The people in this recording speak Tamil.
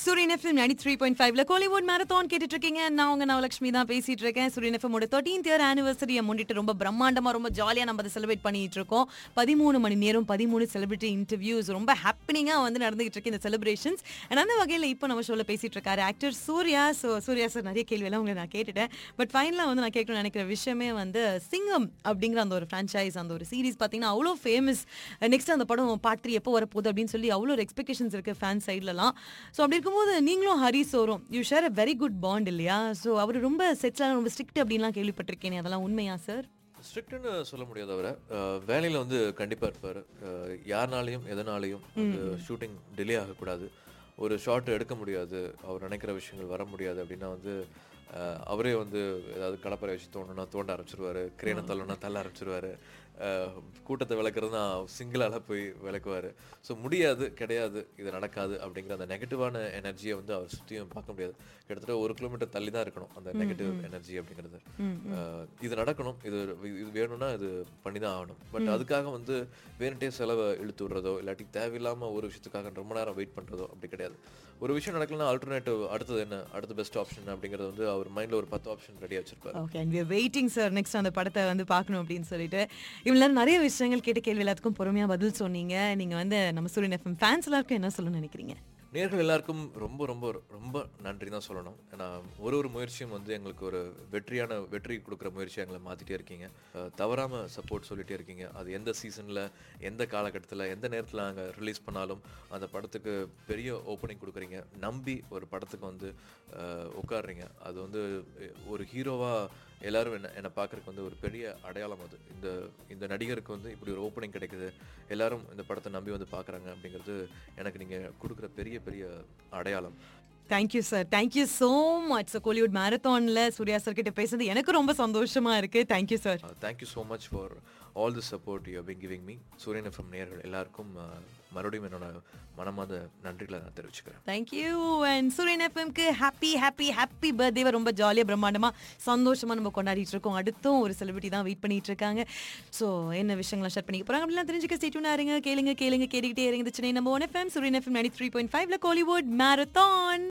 சூரியன் எஃப்எம் நைன்டி த்ரீ பாயிண்ட் ஃபைவ்ல கோலிவுட் மேரத்தான் கேட்டுட்டு இருக்கீங்க நான் உங்க நவலட்சுமி தான் பேசிட்டு இருக்கேன் சூரியன் எஃப்எமோட தேர்ட்டீன்த் இயர் ஆனிவர்சரியை முன்னிட்டு ரொம்ப பிரம்மாண்டமா ரொம்ப ஜாலியா நம்ம அதை செலிப்ரேட் பண்ணிட்டு இருக்கோம் பதிமூணு மணி நேரம் பதிமூணு செலிபிரிட்டி இன்டர்வியூஸ் ரொம்ப ஹாப்பினிங்கா வந்து நடந்துகிட்டு இருக்கு இந்த செலிப்ரேஷன்ஸ் அண்ட் அந்த வகையில் இப்போ நம்ம ஷோல பேசிட்டு இருக்காரு actor Suriya so Suriya sir நிறைய கேள்வி எல்லாம் உங்களை நான் கேட்டுட்டேன் பட் ஃபைனலாக வந்து நான் கேட்கணும்னு நினைக்கிற விஷயமே வந்து சிங்கம் அப்படிங்கிற அந்த ஒரு ஃப்ரான்ச்சைஸ் அந்த ஒரு சீரிஸ் பார்த்தீங்கன்னா அவ்வளோ ஃபேமஸ் நெக்ஸ்ட் அந்த படம் பார்ட் த்ரீ எப்போ வரப்போகுது அப்படின்னு சொல்லி அவ்வளோ ஒரு எக்ஸ்பெக்டேஷன்ஸ் இருக்கு ஃபேன் சைட்லலாம் ஸோ அப்படி இருக்கும்போது நீங்களும் ஹரி சோரும் you share a very good bond இல்லையா ஸோ அவர் ரொம்ப செட்ஸ்லாம் ரொம்ப ஸ்ட்ரிக்ட் அப்படின்லாம் கேள்விப்பட்டிருக்கேன் அதெல்லாம் உண்மையா சார் ஸ்ட்ரிக்ட்னு சொல்ல முடியாது அவரை அஹ், வேலையில வந்து கண்டிப்பா இருப்பாரு அஹ், யாருனாலையும் எதனாலையும் அந்த ஷூட்டிங் டிலே ஆகக்கூடாது ஒரு ஷாட் எடுக்க முடியாது அவர் நினைக்கிற விஷயங்கள் வர முடியாது அப்படின்னா வந்து அஹ், அவரே வந்து ஏதாவது கடப்பரை வச்சு தோணுனா தோண்ட ஆரம்பிச்சிருவாரு கிரேனை தள்ளணும்னா தள்ள ஆரம்பிச்சிருவாரு அஹ், கூட்டத்தை விளக்குறதுனா சிங்கிளால போய் விளக்குவாரு ஸோ முடியாது கிடையாது இது நடக்காது அப்படிங்கிற அந்த நெகட்டிவான எனர்ஜியை வந்து அவர் சுற்றியும் பார்க்க முடியாது கிட்டத்தட்ட ஒரு கிலோமீட்டர் தள்ளி தான் இருக்கணும் அந்த நெகட்டிவ் எனர்ஜி அப்படிங்கிறது அஹ், இது நடக்கணும் இது இது வேணும்னா இது பண்ணி தான் ஆகணும் பட் அதுக்காக வந்து வேணுட்டே செலவை இழுத்து விடுறதோ இல்லாட்டி தேவையில்லாம ஒரு விஷயத்துக்காக ரொம்ப நேரம் வெயிட் பண்றதோ அப்படி கிடையாது ஒரு விஷயம் நடக்கலன்னா ஆல்டர்னேட்டிவ் அடுத்தது என்ன அடுத்த பெஸ்ட் ஆப்ஷன் அப்படிங்கிறது வந்து அவர் மைண்ட்ல ஒரு பத்து ஆப்ஷன் ரெடியா வச்சிருப்பாரு okay and waiting sir next அந்த படத்தை வந்து பார்க்கணும் அப்படின்னு சொல்லிட்டு இவ்வளோ நிறைய விஷயங்கள் கேட்ட கேள்வி எல்லாத்துக்கும் பொறுமையாக பதில் சொன்னீங்க நீங்கள் வந்து நம்ம சூரியன் எஃப்எம் ஃபேன்ஸ் எல்லாருக்கும் என்ன சொல்லணும்னு நினைக்கிறீங்க நேர்கள் எல்லாருக்கும் ரொம்ப ரொம்ப ரொம்ப நன்றி தான் சொல்லணும் ஏன்னா ஒரு ஒரு முயற்சியும் வந்து எங்களுக்கு ஒரு வெற்றியான வெற்றி கொடுக்குற முயற்சியை எங்களை மாற்றிட்டே இருக்கீங்க அஹ் தவறாம சப்போர்ட் சொல்லிட்டே இருக்கீங்க அது எந்த சீசனில் எந்த காலகட்டத்தில் எந்த நேரத்தில் நாங்கள் ரிலீஸ் பண்ணாலும் அந்த படத்துக்கு பெரிய ஓப்பனிங் கொடுக்குறீங்க நம்பி ஒரு படத்துக்கு வந்து அஹ், உட்கார்றீங்க அது வந்து அஹ், ஒரு ஹீரோவாக எல்லாரும் என்ன என்னை பார்க்கறதுக்கு வந்து ஒரு பெரிய அடையாளம் அது இந்த இந்த நடிகருக்கு வந்து இப்படி ஒரு ஓப்பனிங் கிடைக்குது எல்லாரும் இந்த படத்தை நம்பி வந்து பார்க்குறாங்க அப்படிங்கிறது எனக்கு நீங்கள் கொடுக்குற பெரிய பெரிய அடையாளம் thank you sir thank you so much so Kollywood மேரத்தானில் சூர்யா சார் கிட்ட பேசுறது எனக்கு ரொம்ப சந்தோஷமா இருக்கு thank you sir thank you so much for all the support you been giving me Suryan FM நேயர்கள் எல்லாருக்கும் uh, மறுபடியும் என்னோட மனமார்ந்த நன்றிகளை நான் தெரிவிச்சுக்கிறேன் தேங்க்யூ அண்ட் சூரியன் எஃப்எம்க்கு ஹாப்பி ஹாப்பி ஹாப்பி பர்த்டேவை ரொம்ப ஜாலியாக பிரம்மாண்டமாக சந்தோஷமாக நம்ம கொண்டாடிட்டு இருக்கோம் அடுத்தும் ஒரு செலிபிரிட்டி தான் வெயிட் பண்ணிட்டு இருக்காங்க ஸோ என்ன விஷயங்கள்லாம் ஷேர் பண்ணிக்க போகிறாங்க அப்படிலாம் தெரிஞ்சுக்க ஸ்டேட்யூனா இருங்க கேளுங்க கேளுங்க கேட்டுக்கிட்டே இருங்க சென்னை நம்ம one FM Suryan FM ninety three point ஃபைவ்ல கோலிவுட் மேரத்தான்